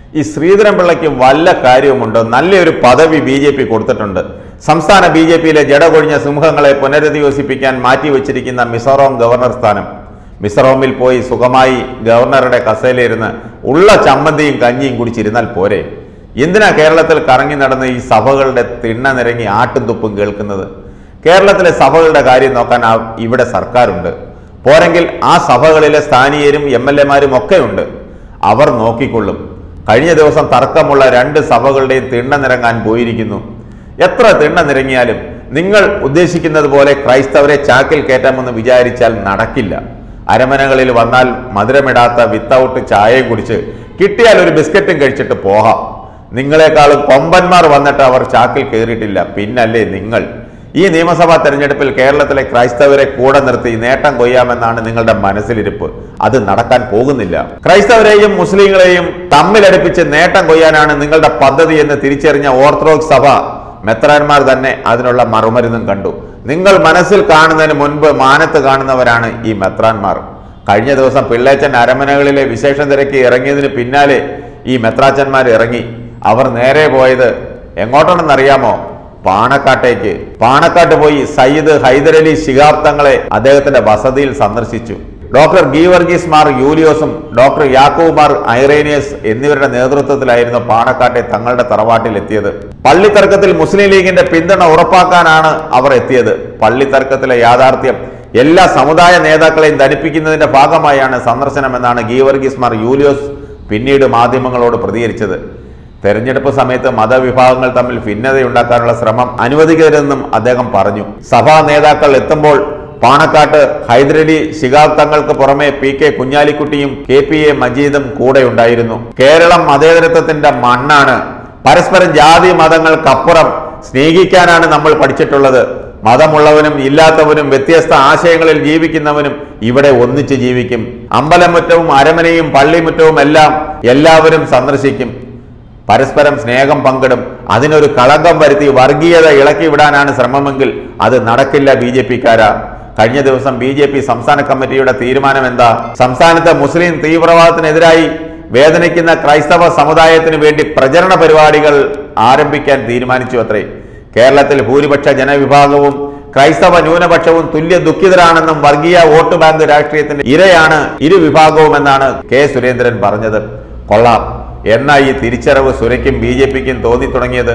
ഈ ശ്രീധരൻപിള്ളയ്ക്ക് വല്ല കാര്യവുമുണ്ടോ നല്ലൊരു പദവി ബി ജെ പി കൊടുത്തിട്ടുണ്ട് സംസ്ഥാന ബി ജെ പിയിലെ ജടകൊഴിഞ്ഞ സിംഹങ്ങളെ പുനരധിവസിപ്പിക്കാൻ മാറ്റിവെച്ചിരിക്കുന്ന മിസോറാം ഗവർണർ സ്ഥാനം മിസോറാമിൽ പോയി സുഖമായി ഗവർണറുടെ കസേലയിരുന്ന് ഉള്ള ചമ്മന്തിയും കഞ്ഞിയും കുടിച്ചിരുന്നാൽ പോരെ എന്തിനാ കേരളത്തിൽ കറങ്ങി നടന്ന് ഈ സഭകളുടെ തിണ്ണ നിരങ്ങി ആട്ടും തുപ്പും കേൾക്കുന്നത് കേരളത്തിലെ സഭകളുടെ കാര്യം നോക്കാൻ ആ- ഇവിടെ സർക്കാരുണ്ട് പോരെങ്കിൽ ആ സഭകളിലെ സ്ഥാനീയരും എം എൽ എമാരും ഒക്കെ ഉണ്ട് അവർ നോക്കിക്കൊള്ളും കഴിഞ്ഞ ദിവസം തർക്കമുള്ള രണ്ട് സഭകളുടെയും തിണ്ണ നിരങ്ങാൻ പോയിരിക്കുന്നു എത്ര തിണ്ണ നിരങ്ങിയാലും നിങ്ങൾ ഉദ്ദേശിക്കുന്നത് പോലെ ക്രൈസ്തവരെ ചാക്കിൽ കയറ്റാമെന്ന് വിചാരിച്ചാൽ നടക്കില്ല അരമനകളിൽ വന്നാൽ മധുരമിടാത്ത വിത്തൗട്ട് ചായയും കുടിച്ച് കിട്ടിയാൽ ഒരു ബിസ്ക്കറ്റും കഴിച്ചിട്ട് പോകാം നിങ്ങളെക്കാളും കൊമ്പന്മാർ വന്നിട്ട് അവർ ചാക്കിൽ കയറിയിട്ടില്ല പിന്നല്ലേ നിങ്ങൾ ഈ നിയമസഭാ തെരഞ്ഞെടുപ്പിൽ കേരളത്തിലെ ക്രൈസ്തവരെ കൂടെ നിർത്തി നേട്ടം കൊയ്യാമെന്നാണ് നിങ്ങളുടെ മനസ്സിലിരിപ്പ് അത് നടക്കാൻ പോകുന്നില്ല ക്രൈസ്തവരെയും മുസ്ലിങ്ങളെയും തമ്മിലടുപ്പിച്ച് നേട്ടം കൊയ്യാനാണ് നിങ്ങളുടെ പദ്ധതി എന്ന് തിരിച്ചറിഞ്ഞ ഓർത്തഡോക്സ് സഭ മെത്രാന്മാർ തന്നെ അതിനുള്ള മറുമരുന്നും കണ്ടു നിങ്ങൾ മനസ്സിൽ കാണുന്നതിന് മുൻപ് മാനത്ത് കാണുന്നവരാണ് ഈ മെത്രാന്മാർ കഴിഞ്ഞ ദിവസം പിള്ളേച്ചൻ അരമനകളിലെ വിശേഷം തിരക്കി ഇറങ്ങിയതിന് പിന്നാലെ ഈ മെത്രാച്ചന്മാർ ഇറങ്ങി അവർ നേരെ പോയത് എങ്ങോട്ടാണെന്നറിയാമോ പാണക്കാട്ടേക്ക് പാണക്കാട്ട് പോയി സയ്യിദ് ഹൈദരലി ശിഹാബ് തങ്ങളെ അദ്ദേഹത്തിന്റെ വസതിയിൽ സന്ദർശിച്ചു ഡോക്ടർ ഗീവർഗീസ് മാർ യൂലിയോസും ഡോക്ടർ യാക്കൂബ് മാർ ഐറേനിയസ് എന്നിവരുടെ നേതൃത്വത്തിലായിരുന്നു പാണക്കാട്ടെ തങ്ങളുടെ തറവാട്ടിൽ എത്തിയത് പള്ളിത്തർക്കത്തിൽ മുസ്ലിം ലീഗിന്റെ പിന്തുണ ഉറപ്പാക്കാനാണ് അവർ എത്തിയത് പള്ളിത്തർക്കത്തിലെ യാഥാർത്ഥ്യം എല്ലാ സമുദായ നേതാക്കളെയും ധരിപ്പിക്കുന്നതിന്റെ ഭാഗമായാണ് സന്ദർശനമെന്നാണ് ഗീവർഗീസ് മാർ യൂലിയോസ് പിന്നീട് മാധ്യമങ്ങളോട് പ്രതികരിച്ചത് തെരഞ്ഞെടുപ്പ് സമയത്ത് മതവിഭാഗങ്ങൾ തമ്മിൽ ഭിന്നതയുണ്ടാക്കാനുള്ള ശ്രമം അനുവദിക്കരുതെന്നും അദ്ദേഹം പറഞ്ഞു സഭാ നേതാക്കൾ എത്തുമ്പോൾ പാണക്കാട്ട് ഹൈദരലി ശിഹാബ് തങ്ങൾക്ക് പുറമെ പി കെ കുഞ്ഞാലിക്കുട്ടിയും കെ പി എ മജീദും കൂടെ ഉണ്ടായിരുന്നു കേരളം മതേതരത്വത്തിന്റെ മണ്ണാണ് പരസ്പരം ജാതി മതങ്ങൾക്കപ്പുറം സ്നേഹിക്കാനാണ് നമ്മൾ പഠിച്ചിട്ടുള്ളത് മതമുള്ളവനും ഇല്ലാത്തവനും വ്യത്യസ്ത ആശയങ്ങളിൽ ജീവിക്കുന്നവനും ഇവിടെ ഒന്നിച്ച് ജീവിക്കും അമ്പലമുറ്റവും അരമനയും പള്ളിമുറ്റവും എല്ലാം എല്ലാവരും സന്ദർശിക്കും പരസ്പരം സ്നേഹം പങ്കിടും അതിനൊരു കളങ്കം വരുത്തി വർഗീയത ഇളക്കി വിടാനാണ് ശ്രമമെങ്കിൽ അത് നടക്കില്ല ബി ജെ പിക്കാരാ കഴിഞ്ഞ ദിവസം ബി ജെ പി സംസ്ഥാന കമ്മിറ്റിയുടെ തീരുമാനം എന്താ സംസ്ഥാനത്തെ മുസ്ലിം തീവ്രവാദത്തിനെതിരായി വേദനിക്കുന്ന ക്രൈസ്തവ സമുദായത്തിന് വേണ്ടി പ്രചരണ പരിപാടികൾ ആരംഭിക്കാൻ തീരുമാനിച്ചു അത്രേ കേരളത്തിൽ ഭൂരിപക്ഷ ജനവിഭാഗവും ക്രൈസ്തവ ന്യൂനപക്ഷവും തുല്യ ദുഃഖിതരാണെന്നും വർഗീയ വോട്ട് ബാങ്ക് രാഷ്ട്രീയത്തിന്റെ ഇരയാണ് ഇരു വിഭാഗവും എന്നാണ് കെ സുരേന്ദ്രൻ പറഞ്ഞത് കൊള്ളാം എന്നാ ഈ തിരിച്ചറിവ് സുരയ്ക്കും ബി ജെ പിക്കും തോന്നി തുടങ്ങിയത്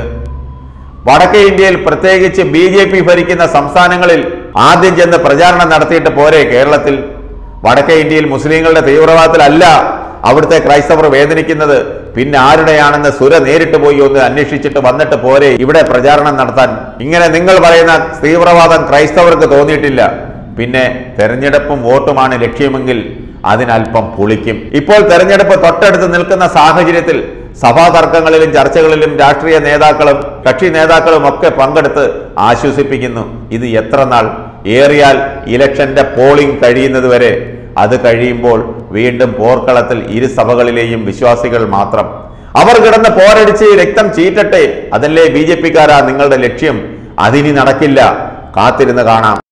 വടക്കേ ഇന്ത്യയിൽ പ്രത്യേകിച്ച് ബി ജെ പി ഭരിക്കുന്ന സംസ്ഥാനങ്ങളിൽ ആദ്യം ചെന്ന് പ്രചാരണം നടത്തിയിട്ട് പോരെ കേരളത്തിൽ വടക്കേ ഇന്ത്യയിൽ മുസ്ലിങ്ങളുടെ തീവ്രവാദത്തിലല്ല അവിടുത്തെ ക്രൈസ്തവർ വേദനിക്കുന്നത് പിന്നെ ആരുടെയാണെന്ന് സുര നേരിട്ട് പോയി ഒന്ന് അന്വേഷിച്ചിട്ട് വന്നിട്ട് പോരെ ഇവിടെ പ്രചാരണം നടത്താൻ ഇങ്ങനെ നിങ്ങൾ പറയുന്ന തീവ്രവാദം ക്രൈസ്തവർക്ക് തോന്നിയിട്ടില്ല പിന്നെ തെരഞ്ഞെടുപ്പും വോട്ടുമാണ് ലക്ഷ്യമെങ്കിൽ അതിനല്പം പുളിക്കും ഇപ്പോൾ തെരഞ്ഞെടുപ്പ് തൊട്ടടുത്ത് നിൽക്കുന്ന സാഹചര്യത്തിൽ സഭാ തർക്കങ്ങളിലും ചർച്ചകളിലും രാഷ്ട്രീയ നേതാക്കളും കക്ഷി നേതാക്കളും ഒക്കെ പങ്കെടുത്ത് ആശ്വസിപ്പിക്കുന്നു ഇത് എത്ര നാൾ ഏറിയാൽ ഇലക്ഷന്റെ പോളിംഗ് കഴിയുന്നതുവരെ അത് കഴിയുമ്പോൾ വീണ്ടും പോർക്കളത്തിൽ ഇരു സഭകളിലെയും വിശ്വാസികൾ മാത്രം അവർ കിടന്ന് പോരടിച്ച് രക്തം ചീറ്റട്ടെ അതല്ലേ ബി ജെ പിക്കാരാ നിങ്ങളുടെ ലക്ഷ്യം അതിനി നടക്കില്ല കാത്തിരുന്ന് കാണാം